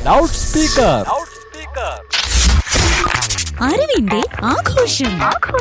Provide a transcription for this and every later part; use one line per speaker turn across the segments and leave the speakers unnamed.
loud speaker
അറിവിന്റെ ആഘോഷം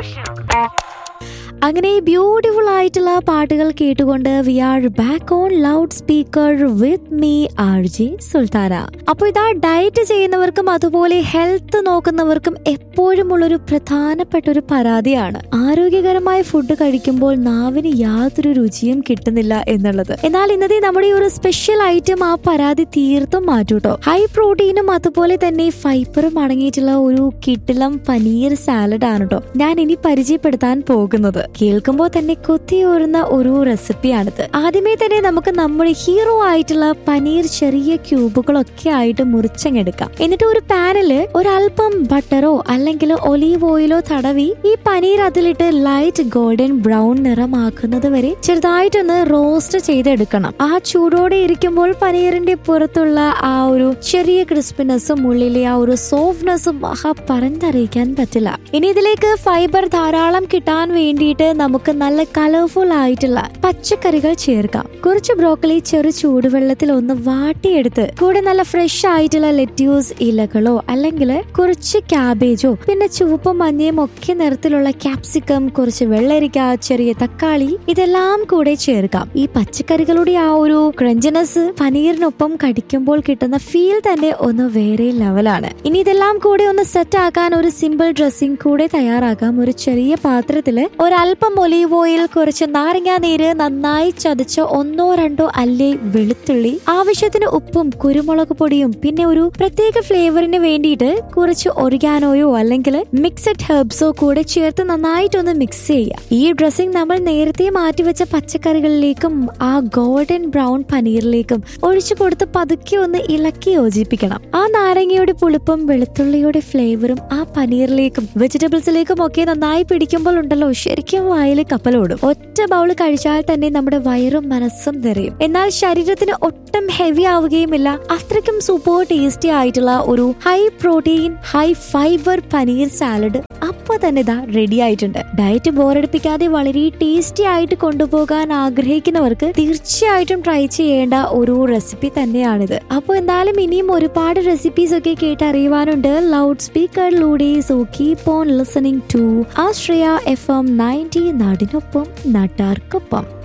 അങ്ങനെ ബ്യൂട്ടിഫുൾ ആയിട്ടുള്ള പാട്ടുകൾ കേട്ടുകൊണ്ട് we are back on loud speaker with me R J Sultana അപ്പൊ ഇതാ ഡയറ്റ് ചെയ്യുന്നവർക്കും അതുപോലെ ഹെൽത്ത് നോക്കുന്നവർക്കും എപ്പോഴും ഉള്ളൊരു പ്രധാനപ്പെട്ട ഒരു പരാതിയാണ് ആരോഗ്യകരമായ ഫുഡ് കഴിക്കുമ്പോൾ നാവിന് യാതൊരു രുചിയും കിട്ടുന്നില്ല എന്നുള്ളത് എന്നാൽ ഇന്നത്തെ നമ്മുടെ ഈ ഒരു സ്പെഷ്യൽ ഐറ്റം ആ പരാതി തീർത്തും മാറ്റൂട്ടോ ഹൈ പ്രോട്ടീനും അതുപോലെ തന്നെ ഫൈബറും അടങ്ങിയിട്ടുള്ള ഒരു കിട്ടിലം പനീർ സാലഡ് ആണ് കേട്ടോ ഞാൻ ഇനി പരിചയപ്പെടുത്താൻ പോകുന്നത് കേൾക്കുമ്പോൾ തന്നെ കൊത്തിയോറുന്ന ഒരു റെസിപ്പിയാണിത് ആദ്യമേ തന്നെ നമുക്ക് നമ്മുടെ ഹീറോ ആയിട്ടുള്ള പനീർ ചെറിയ ക്യൂബുകളൊക്കെ ആയിട്ട് മുറിച്ചങ്ങെടുക്കാം എന്നിട്ട് ഒരു പാനില് ഒരല്പം ബട്ടറോ അല്ലെങ്കിൽ ഒലീവ് ഓയിലോ തടവി ഈ പനീർ അതിലിട്ട് ലൈറ്റ് ഗോൾഡൻ ബ്രൗൺ നിറമാക്കുന്നത് വരെ ചെറുതായിട്ടൊന്ന് റോസ്റ്റ് ചെയ്തെടുക്കണം ആ ചൂടോടെ ഇരിക്കുമ്പോൾ പനീറിന്റെ പുറത്തുള്ള ആ ഒരു ചെറിയ ക്രിസ്പിനെസ്സും ഉള്ളിലെ ആ ഒരു സോഫ്റ്റ്നെസ്സും മഹാ പറഞ്ഞറിയിക്കാൻ പറ്റില്ല ഇനി ഇതിലേക്ക് ഫൈബർ ധാരാളം കിട്ടാൻ വേണ്ടിയിട്ട് നമുക്ക് നല്ല കളർഫുൾ ആയിട്ടുള്ള പച്ചക്കറികൾ ചേർക്കാം കുറച്ച് ബ്രോക്കലി ചെറു ചൂടുവെള്ളത്തിൽ ഒന്ന് വാട്ടിയെടുത്ത് കൂടെ നല്ല ഫ്രഷ് ആയിട്ടുള്ള ലെറ്റ്യൂസ് ഇലകളോ അല്ലെങ്കിൽ കുറച്ച് ക്യാബേജോ പിന്നെ ചുവപ്പും മഞ്ഞയും ഒക്കെ നിറത്തിലുള്ള ക്യാപ്സിക്കം കുറച്ച് വെള്ളരിക്ക ചെറിയ തക്കാളി ഇതെല്ലാം കൂടെ ചേർക്കാം ഈ പച്ചക്കറികളുടെ ആ ഒരു ക്രഞ്ചിനെസ് പനീറിനൊപ്പം കടിക്കുമ്പോൾ കിട്ടുന്ന ഫീൽ തന്നെ ഒന്ന് വേറെ ലെവലാണ് ഇനി ഇതെല്ലാം കൂടെ ഒന്ന് സെറ്റ് ആക്കാൻ ഒരു സിമ്പിൾ ഡ്രസ്സിംഗ് കൂടെ തയ്യാറാക്കാം ഒരു ചെറിയ പാത്രത്തില് ഒരല്പം ഒലീവ് ഓയിൽ കുറച്ച് നാരങ്ങാ നീര് നന്നായി ചതച്ച ഒന്നോ രണ്ടോ അല്ലി വെളുത്തുള്ളി ആവശ്യത്തിന് ഉപ്പും കുരുമുളക് പൊടിയും പിന്നെ ഒരു പ്രത്യേക ഫ്ലേവറിന് വേണ്ടിയിട്ട് കുറച്ച് ഒറിഗാനോയോ അല്ലെങ്കിൽ മിക്സഡ് ഹെർബ്സോ കൂടെ ചേർത്ത് നന്നായിട്ടൊന്ന് മിക്സ് ചെയ്യുക ഈ ഡ്രസ്സിംഗ് നമ്മൾ നേരത്തെ മാറ്റിവെച്ച പച്ചക്കറികളിലേക്കും ആ ഗോൾഡൻ ബ്രൗൺ പനീറിലേക്കും ഒഴിച്ചു കൊടുത്ത് പതുക്കെ ഒന്ന് ഇളക്കി യോജിപ്പിക്കണം ആ നാരങ്ങയുടെ പുളിപ്പും വെളുത്തുള്ളിയുടെ ഫ്ലേവറും ആ പനീറിലേക്കും വെജിറ്റബിൾസിലേക്കും ഒക്കെ നന്നായി പിടിക്കുമ്പോൾ ഉണ്ടല്ലോ ശരിക്കും വായിൽ കപ്പലോടും ഒറ്റ ബൗൾ കഴിച്ചാൽ തന്നെ നമ്മുടെ വയറും മനസ്സും നിറയും എന്നാൽ ശരീരത്തിന് ഒട്ടും ഹെവി ആവുകയുമില്ല അത്രയ്ക്കും സൂപ്പർ ടേസ്റ്റി ആയിട്ടുള്ള ഒരു high protein high fibre paneer salad അപ്പൊ തന്നെ ഇതാ റെഡി ആയിട്ടുണ്ട് ഡയറ്റ് ബോറടിപ്പിക്കാതെ വളരെ ടേസ്റ്റി ആയിട്ട് കൊണ്ടുപോകാൻ ആഗ്രഹിക്കുന്നവർക്ക് തീർച്ചയായിട്ടും ട്രൈ ചെയ്യേണ്ട ഒരു റെസിപ്പി തന്നെയാണിത് അപ്പോൾ എന്തായാലും ഇനിയും ഒരുപാട് റെസിപ്പീസ് ഒക്കെ കേട്ടറിയുവാനുണ്ട് ലൗഡ് സ്പീക്കറിലൂടെ so keep on listening to Ashraya F M ninety നാടിനൊപ്പം നാട്ടാർക്കൊപ്പം